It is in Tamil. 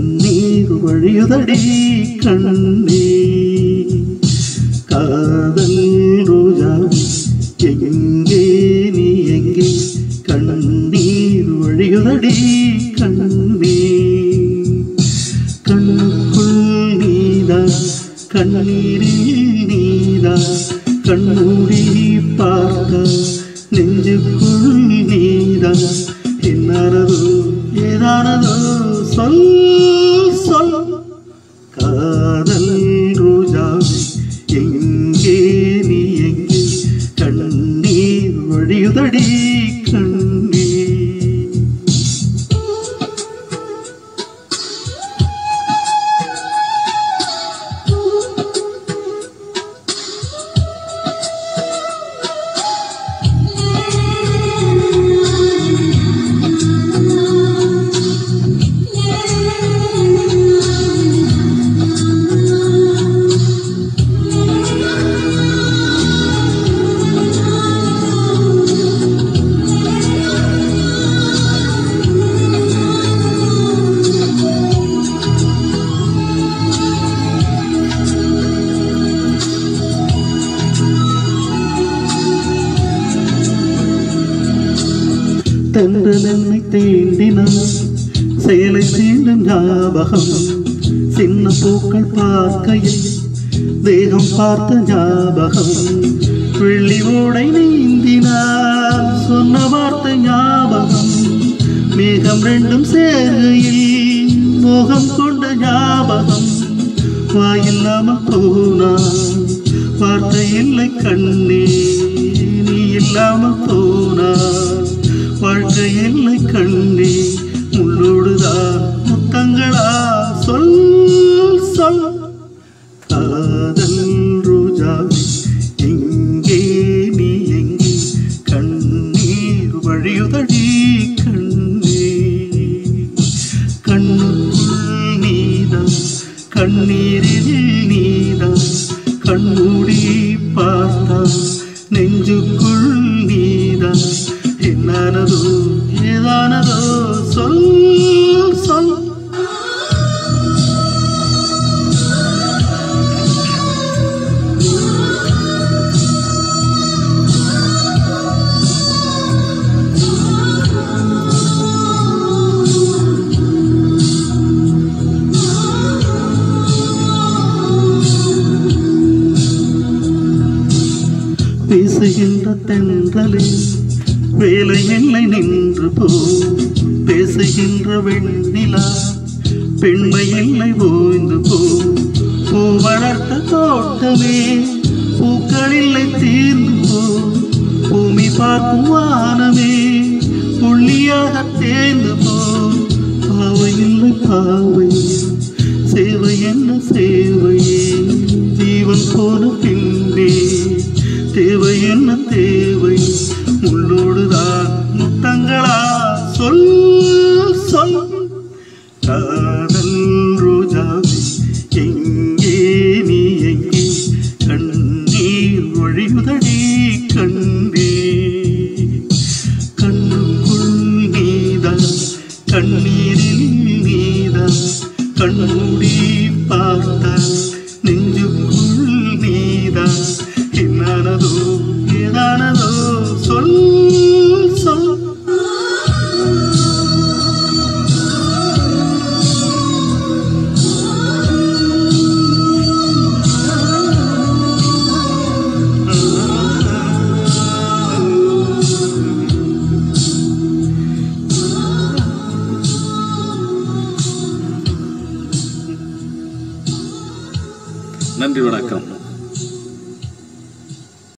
கண்ணீர் வழியுதடி கண்ணே காதல் ரோஜா எங்கே நீ எங்கே கண்ணீர் வழியுதடி கண்ணே கண்ணுக்குள் நீதான் கண்ணீரில் நீதான் கண்மூடி பார்த்த நெஞ்சுக்குள் நீதான் என்னானதோ ஏதானதோ சொல் சொல் காதல் ரோஜா எங்கே நீ எங்கே கண்ணீர் வழியுதடி கண்ணீர் தென்றல் என்னை தீண்டினான் சேலை தீண்டும் ஞாபகம் சின்ன பூக்கள் பார்க்கையில் தேகம் பார்த்த ஞாபகம் வெள்ளி ஓடை நீந்தினான் சொன்ன வார்த்தை ஞாபகம் மேகம் ரெண்டும் சேர்கையில் மோகம் கொண்ட ஞாபகம் வாயில்லாம போனா வார்த்தை இல்லை கண்ணே நீ இல்லாம போனா வாழ்க்கை இல்லை கண்ணே முள்ளோடுதான் முத்தங்களா சொல் சொல் காதல் ரோஜா எங்கே நீ எங்கே கண்ணீர் வழியுதடி கண்ணே கண்ணுக்குள் நீதான் கண்ணீரில் நீதான் கண்மூடி பார்த்தா நெஞ்சுக்குள் நீதான் என்னானதோ ஏதானதோ சொல் சொல் பேசுகின்ற தென்றலே வேலை இல்லை நின்று போ பேசுகின்ற வெண்ணிலா பெண்மை இல்லை ஓய்ந்து போ பூ வளர்த்த தோட்டமே பூக்கள் இல்லை தீர்ந்து போ பூமி பார்க்கும் வானமே புள்ளியாக தேர்ந்து போ பாவை இல்லை பாவை சேவை என்ன சேவையே ஜீவன் போன பின்பே தேவை என்ன தேவை முள்ளோடுதான் முத்தங்களா சொல் சொல் காதல் ரோஜாவே எங்கே நீ எங்கே கண்ணீர் வழியுதடி கண்டே கண்ணுக்குள் நீதான் கண்ணீரில் நீதான் கண்மூடி பார்த்த நெஞ்சுக்குள் நீதான் என்னானதோ ஏதானதோ சொல் சொல் நன்றி வணக்கம்